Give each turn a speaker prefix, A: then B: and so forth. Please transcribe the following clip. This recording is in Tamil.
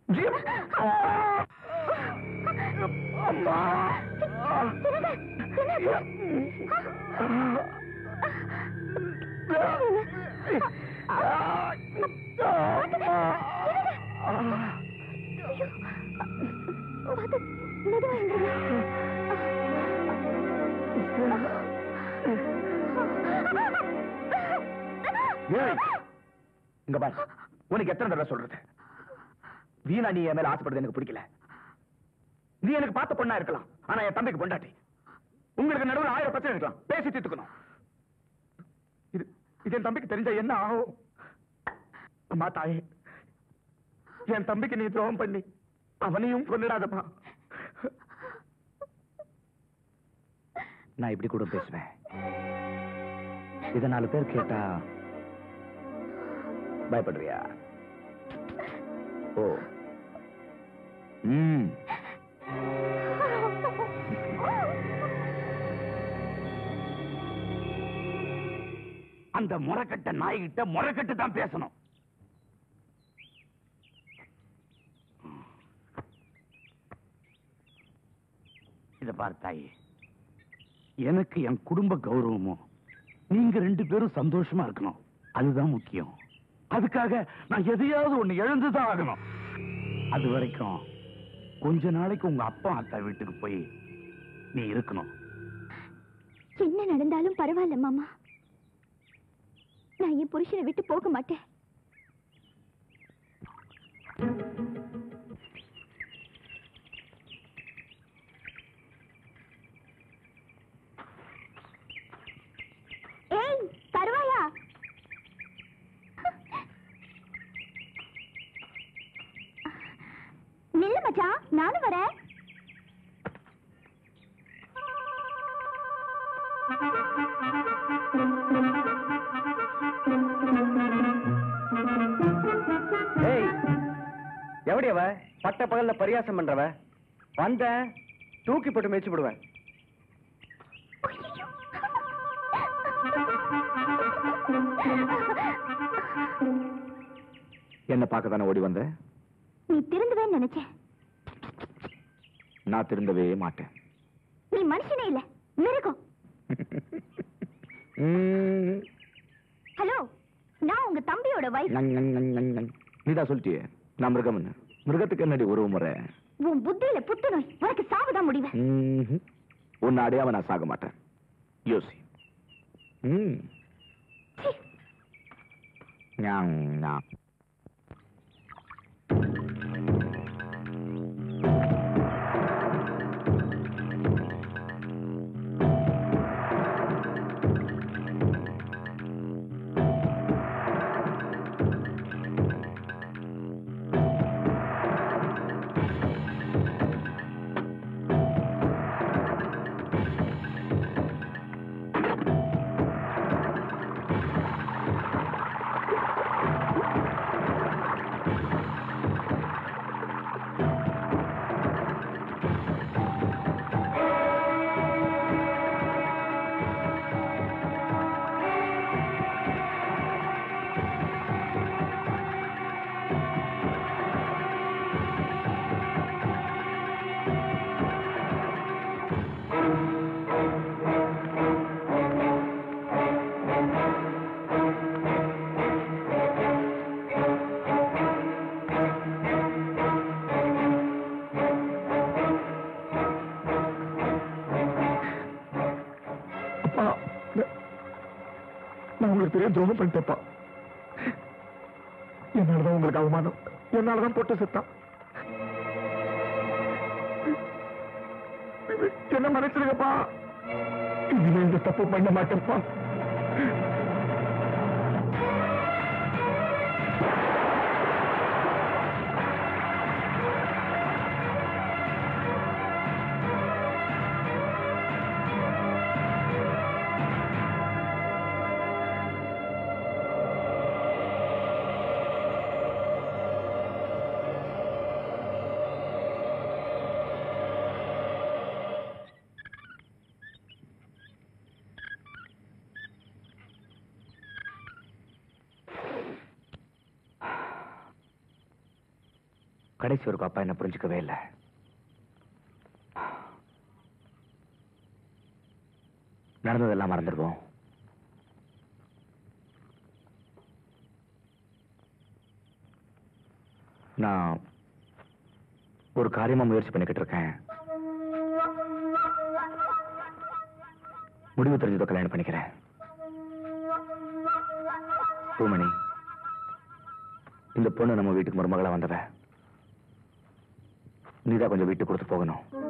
A: அம்மா
B: பார்த்து மெதுவா
A: ஏய், இங்க பாரு உனக்கு எத்தனை தடவை சொல்றது வீணா நீ என் மேல ஆசைப்படுறது எனக்கு பிடிக்கல நீ எனக்கு பார்த்த பொண்ணா இருக்கலாம் ஆனா என் தம்பிக்கு பொண்டாட்டி உங்களுக்கு நடுவில் ஆயிரம் பிரச்சனை இருக்கலாம் பேசி தீர்த்துக்கணும் இது இது என் தம்பிக்கு தெரிஞ்ச என்ன ஆகும் அம்மா தாயே என் தம்பிக்கு நீ துரோகம் பண்ணி அவனையும் கொண்டுடாதப்பா நான் இப்படி கூட பேசுவேன் இத நாலு பேர் கேட்டா பயப்படுறியா ஓ ம் அந்த முறைக்கட்ட நாய்கிட்ட முறைக்கட்டு தான் பேசணும் இத பாரு தாயே எனக்கு என் குடும்ப கௌரவமும் நீங்க ரெண்டு பேரும் சந்தோஷமா இருக்கணும் அதுதான் முக்கியம் அதுக்காக நான் எதையாவது ஒண்ணு இழந்துதான் ஆகணும் அது வரைக்கும் கொஞ்ச நாளைக்கு உங்க அப்பா அத்தா வீட்டுக்கு போய் நீ இருக்கணும்
B: என்ன நடந்தாலும் பரவாயில்ல மாமா நான் என் புருஷனை விட்டு போக மாட்டேன் ஏய் தருவாயா நில்லு மச்சான் நானும் வரேன்
C: ஏய் எப்படி அவ பட்ட பகல்ல பரியாசம் பண்றவ வந்த தூக்கி போட்டு மேய்ச்சி விடுவேன்
A: என்ன பார்க்க தானே ஓடி வந்த
B: நீ திருந்துவேன்னு நினைச்சேன்
A: நான் திருந்தவே மாட்டேன்
B: நீ மனுஷனே இல்ல மிருகம்
A: ம்,
B: ஹலோ நான் உங்க தம்பியோட வைஃப்
A: நங், நங், நங், நங், நங். நீதான் சொல்லிட்டியே நான் மிருகம்னு மிருகத்துக்கு என்னடி உறவு முறை
B: உன் புத்தியில புத்துநோய் உனக்கு சாவுதான் முடிவு
A: ம்ஹும். உன்னை அடையாம நான் சாக மாட்டேன் யோசி ம். ஞாங், ஞாங். அப்பா நான்- நான் உங்களுக்கு பெரிய துரோகம் பண்ணிட்டேப்பா என்னாலதான் உங்களுக்கு அவமானம் என்னாலதான் போட்டு செத்தான் என்ன மன்னிச்சிருங்கப்பா இனிமே இந்த தப்பு பண்ண மாட்டேன்ப்பா கடைசி வரைக்கும் அப்பா என்ன புரிஞ்சுக்கவே இல்லை நடந்ததெல்லாம் மறந்துடுவோம் நான் ஒரு காரியமா முயற்சி பண்ணிக்கிட்டு இருக்கேன் முடிவு தெரிஞ்சதோ கல்யாணம் பண்ணிக்கிறேன் பூமணி இந்த பொண்ணு நம்ம வீட்டுக்கு மருமகளா வந்தவ நீதான் கொஞ்சம் வீட்டுக்கு கொடுத்து போகணும்